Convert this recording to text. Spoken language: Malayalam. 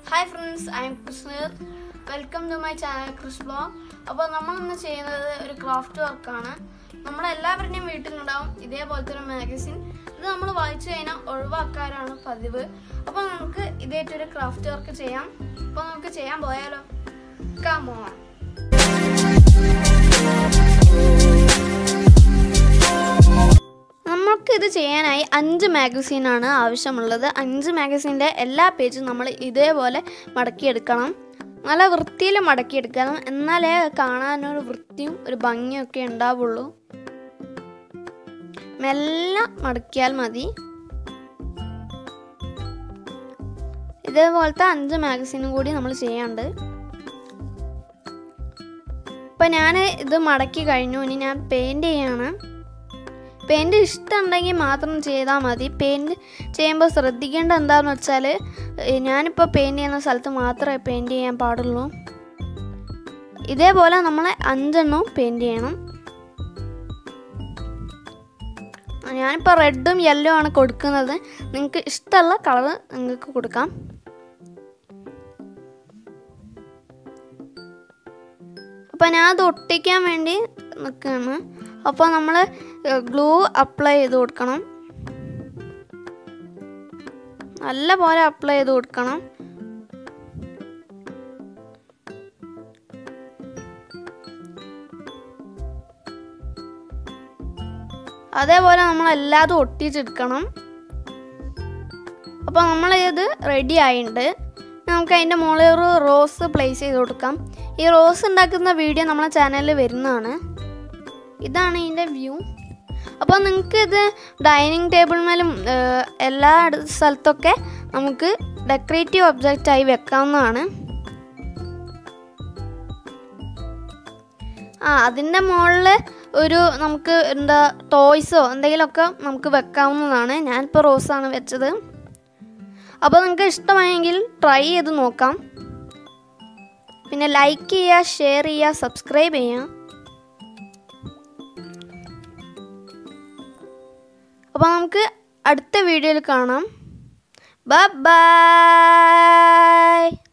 hi friends I am Krishnar welcome to my channel Krish blog അപ്പോൾ നമ്മൾ ഇന്ന് ചെയ്യുന്നത് ഒരു ക്രാഫ്റ്റ് വർക്കാണ് നമ്മളെല്ലാവരുടെയും വീട്ടിലുണ്ടാവും ഇതേപോലത്തെ ഒരു മാഗസിൻ ഇത് നമ്മൾ വായിച്ചു കഴിഞ്ഞാൽ ഒഴിവാക്കാറാണ് പതിവ് അപ്പോൾ നമുക്ക് ഇതേറ്റൊരു ക്രാഫ്റ്റ് വർക്ക് ചെയ്യാം അപ്പോൾ നമുക്ക് ചെയ്യാൻ പോയാലോ കമോ നമുക്ക് ഇത് ചെയ്യാനായി അഞ്ച് മാഗസീനാണ് ആവശ്യമുള്ളത് അഞ്ച് മാഗസീൻ്റെ എല്ലാ പേജും നമ്മൾ ഇതേപോലെ മടക്കിയെടുക്കണം നല്ല വൃത്തിയിൽ മടക്കിയെടുക്കണം എന്നാലേ കാണാനൊരു വൃത്തിയും ഒരു ഭംഗിയൊക്കെ ഉണ്ടാവുള്ളൂ മെല്ലെ മടക്കിയാൽ മതി ഇതേപോലത്തെ അഞ്ച് മാഗസീനും കൂടി നമ്മൾ ചെയ്യാണ്ട് ഇപ്പം ഞാൻ ഇത് മടക്കി കഴിഞ്ഞു ഇനി ഞാൻ പെയിൻറ് ചെയ്യാണ് പെയിൻറ് ഇഷ്ടമുണ്ടെങ്കിൽ മാത്രം ചെയ്താൽ മതി പെയിൻറ് ചെയ്യുമ്പോൾ ശ്രദ്ധിക്കേണ്ട എന്താണെന്ന് വെച്ചാൽ ഞാനിപ്പോൾ പെയിൻറ് ചെയ്യുന്ന സ്ഥലത്ത് മാത്രമേ പെയിൻറ് ചെയ്യാൻ പാടുള്ളൂ ഇതേപോലെ നമ്മൾ അഞ്ചെണ്ണവും പെയിൻറ് ചെയ്യണം ഞാനിപ്പോൾ റെഡും യെല്ലോ ആണ് കൊടുക്കുന്നത് നിങ്ങൾക്ക് ഇഷ്ടമുള്ള കളർ നിങ്ങൾക്ക് കൊടുക്കാം അപ്പോൾ ഞാൻ അത് ഒട്ടിക്കാൻ വേണ്ടി നിൽക്കുകയാണ് അപ്പോൾ നമ്മൾ ഗ്ലൂ അപ്ലൈ ചെയ്ത് കൊടുക്കണം നല്ല പോലെ അപ്ലൈ ചെയ്ത് കൊടുക്കണം അതേപോലെ നമ്മൾ എല്ലാതും ഒട്ടിച്ചെടുക്കണം അപ്പോൾ നമ്മൾ ഇത് റെഡി ആയിട്ടുണ്ട് നമുക്ക് അതിൻ്റെ മുകളിൽ ഒരു റോസ് പ്ലേസ് ചെയ്ത് കൊടുക്കാം ഈ റോസ് ഉണ്ടാക്കുന്ന വീഡിയോ നമ്മളെ ചാനലിൽ വരുന്നതാണ് ഇതാണ് ഇതിൻ്റെ വ്യൂ അപ്പോൾ നിങ്ങൾക്ക് ഇത് ഡൈനിങ് ടേബിളിന്മേലും എല്ലാ സ്ഥലത്തൊക്കെ നമുക്ക് ഡെക്കറേറ്റീവ് ഒബ്ജക്റ്റായി വെക്കാവുന്നതാണ് ആ അതിൻ്റെ മുകളിൽ ഒരു നമുക്ക് എന്താ ടോയ്സോ എന്തെങ്കിലുമൊക്കെ നമുക്ക് വെക്കാവുന്നതാണ് ഞാനിപ്പോൾ റോസാണ് വെച്ചത് അപ്പോൾ നിങ്ങൾക്ക് ഇഷ്ടമായെങ്കിൽ ട്രൈ ചെയ്ത് നോക്കാം പിന്നെ ലൈക്ക് ചെയ്യുക ഷെയർ ചെയ്യുക സബ്സ്ക്രൈബ് ചെയ്യുക അപ്പോൾ നമുക്ക് അടുത്ത വീഡിയോയിൽ കാണാം ബൈ